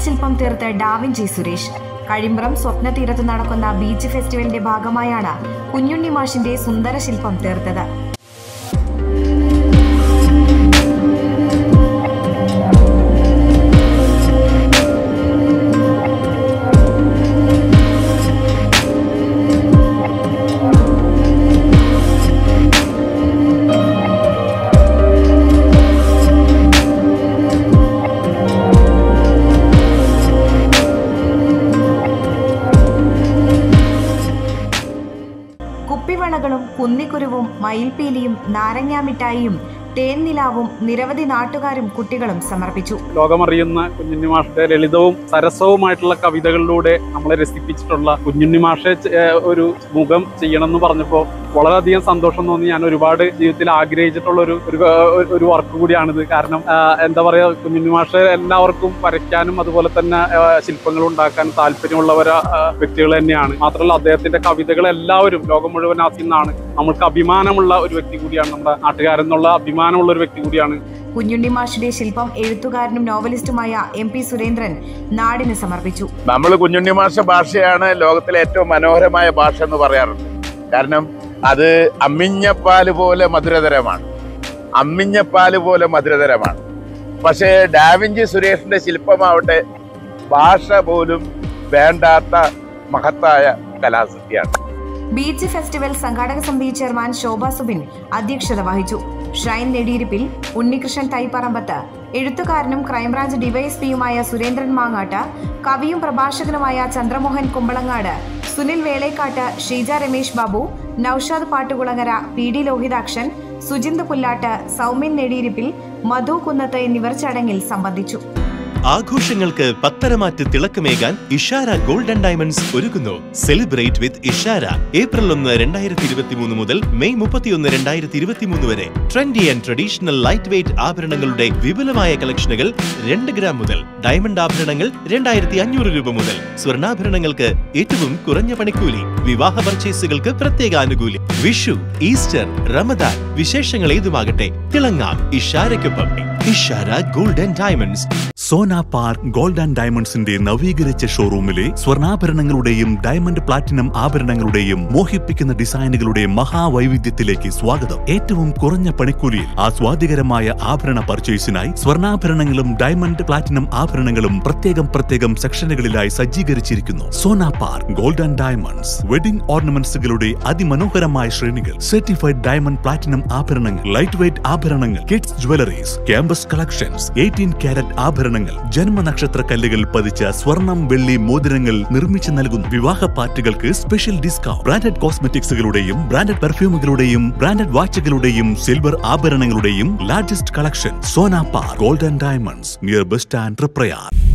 ശില്പം തീർത്ത് ഡാവിഞ്ചി സുരേഷ് കഴിമ്പ്രം സ്വപ്നതീരത്ത് നടക്കുന്ന ബീച്ച് ഫെസ്റ്റിവലിന്റെ ഭാഗമായാണ് കുഞ്ഞുണ്ണി മാഷിന്റെ സുന്ദര ശില്പം തീർത്തത് കുപ്പിവളകളും കുന്നിക്കുരുവും മയിൽപീലിയും നാരങ്ങാമിഠായിയും തേൻനിലാവും നിരവധി നാട്ടുകാരും കുട്ടികളും സമർപ്പിച്ചു ലോകമറിയുന്ന കുഞ്ഞുണ്ണി മാഷയുടെ ലളിതവും സരസവുമായിട്ടുള്ള കവിതകളിലൂടെ നമ്മളെ രസിപ്പിച്ചിട്ടുള്ള കുഞ്ഞുണ്ണി മാഷെ ചെ- ഏഹ് ഒരു മുഖം ചെയ്യണം എന്ന് പറഞ്ഞപ്പോൾ വളരെയധികം സന്തോഷം തോന്നി ഞാൻ ഒരുപാട് ജീവിതത്തിൽ ആഗ്രഹിച്ചിട്ടുള്ള ഒരു ഒരു ഒരു- ഒരു വർക്ക് കൂടിയാണിത് കാരണം ആഹ് എന്താ പറയാ കുഞ്ഞുണ്ണി മാഷ് എല്ലാവർക്കും വരയ്ക്കാനും അതുപോലെ തന്നെ ആഹ് ശില്പങ്ങൾ ഉണ്ടാക്കാനും താല്പര്യമുള്ളവര ആഹ് വ്യക്തികൾ തന്നെയാണ് മാത്രമല്ല അദ്ദേഹത്തിന്റെ കവിതകൾ എല്ലാവരും ലോകം മുഴുവൻ ആസ്യന്നാണ് നമ്മൾക്ക് അഭിമാനമുള്ള ഒരു വ്യക്തി കൂടിയാണ് നമ്മുടെ നാട്ടുകാരെന്നുള്ള അഭിമാനമുള്ള ഒരു വ്യക്തി കൂടിയാണ് കുഞ്ഞുണ്ണി മാഷിന്റെ ശില്പം എഴുത്തുകാരനും നോവലിസ്റ്റുമായ എം പി സുരേന്ദ്രൻ നാടിന് സമർപ്പിച്ചു നമ്മൾ കുഞ്ഞുണ്ണി മാഷ ഭാഷയാണ് ലോകത്തിലെ ഏറ്റവും മനോഹരമായ ഭാഷ എന്ന് പറയാറുണ്ട് കാരണം അത് അമ്മിഞ്ഞപ്പാല് പോലെ മധുരതരമാണ് അമ്മിഞ്ഞപ്പാല് പോലെ മധുരതരമാണ് പക്ഷേ ഡാവിഞ്ചി സുരേഷിന്റെ ശില്പമാവട്ടെ ഭാഷ പോലും വേണ്ടാത്ത മഹത്തായ കലാസൃഷ്ടിയാണ് ബീച്ച് ഫെസ്റ്റിവൽ സംഘാടക സമിതി ചെയർമാൻ ശോഭ സുബിൻ അധ്യക്ഷത വഹിച്ചു ഷ്രൈൻ നെടിയിരിപ്പിൽ ഉണ്ണികൃഷ്ണൻ തൈപ്പറമ്പത്ത് എഴുത്തുകാരനും ക്രൈംബ്രാഞ്ച് ഡിവൈഎസ്പിയുമായ സുരേന്ദ്രൻ മാങ്ങാട്ട് കവിയും പ്രഭാഷകനുമായ ചന്ദ്രമോഹൻ കുമ്പളങ്ങാട് സുനിൽ വേളേക്കാട്ട് ഷീജ രമേശ് ബാബു നൌഷാദ് പാട്ടുകുളങ്ങര പി ഡി ലോഹിതാക്ഷൻ സുജിന്ത് പുല്ലാട്ട് സൗമ്യൻ നെടിയിരിപ്പിൽ മധു കുന്നത്ത് എന്നിവർ ചടങ്ങിൽ സംബന്ധിച്ചു ആഘോഷങ്ങൾക്ക് പത്തരമാറ്റ് തിളക്കമേകാൻ ഇഷാര ഗോൾഡ് ആൻഡ് ഡയമണ്ട്സ് ഒരുക്കുന്നു സെലിബ്രേറ്റ് വിത്ത് ഇഷാര ഏപ്രിൽ ഒന്ന് രണ്ടായിരത്തി ഇരുപത്തിമൂന്ന് മുതൽ മെയ് മുപ്പത്തിയൊന്ന് രണ്ടായിരത്തി ഇരുപത്തിമൂന്ന് വരെ trendy and traditional light weight ആഭരണങ്ങളുടെ വിപുലമായ കളക്ഷനുകൾ രണ്ട് ഗ്രാം മുതൽ ഡയമണ്ട് ആഭരണങ്ങൾ രണ്ടായിരത്തി അഞ്ഞൂറ് രൂപ മുതൽ സ്വർണ്ണാഭരണങ്ങൾക്ക് ഏറ്റവും കുറഞ്ഞ പണിക്കൂലി വിവാഹ പർച്ചേസുകൾക്ക് പ്രത്യേക ആനുകൂല്യം വിഷു ഈസ്റ്റർ റമദാൻ വിശേഷങ്ങൾ ഏതുമാകട്ടെ തിളങ്ങാം ഇഷാരയ്ക്കൊപ്പം Ishara gold and diamonds Sona park gold and ഡയമണ്ട്സിന്റെ നവീകരിച്ച ഷോറൂമിലെ സ്വർണ്ണാഭരണങ്ങളുടെയും ഡയമണ്ട് പ്ലാറ്റിനം ആഭരണങ്ങളുടെയും മോഹിപ്പിക്കുന്ന ഡിസൈനുകളുടെ മഹാവൈവിധ്യത്തിലേക്ക് സ്വാഗതം ഏറ്റവും കുറഞ്ഞ പണിക്കൂലിയിൽ ആസ്വാദികരമായ ആഭരണ പർച്ചേസിനായി സ്വർണ്ണാഭരണങ്ങളും ഡയമണ്ട് പ്ലാറ്റിനം ആഭരണങ്ങളും പ്രത്യേകം പ്രത്യേകം സെക്ഷനുകളിലായി സജ്ജീകരിച്ചിരിക്കുന്നു Sona park gold and diamonds wedding ഓർണമെന്റ്സുകളുടെ അതിമനോഹരമായ ശ്രേണികൾ സർട്ടിഫൈഡ് ഡയമണ്ട് പ്ലാറ്റിനം ആഭരണങ്ങൾ ലൈറ്റ് വെയ്റ്റ് ആഭരണങ്ങൾ kids jewelleries campus collections eighteen carat ആഭരണങ്ങൾ ജന്മനക്ഷത്ര കല്ലുകൾ പതിച്ച സ്വർണം വെള്ളി മോതിരങ്ങൾ നിർമ്മിച്ചു നൽകുന്നു വിവാഹ പാർട്ടികൾക്ക് സ്പെഷ്യൽ ഡിസ്കൗണ്ട് ബ്രാൻഡഡ് കോസ്മെറ്റിക്സുകളുടെയും ബ്രാൻഡഡ് പെർഫ്യൂമുകളുടെയും ബ്രാൻഡഡ് വാച്ചുകളുടെയും സിൽവർ ആഭരണങ്ങളുടെയും largest collection Sona park gold and diamonds near bus stand Prayar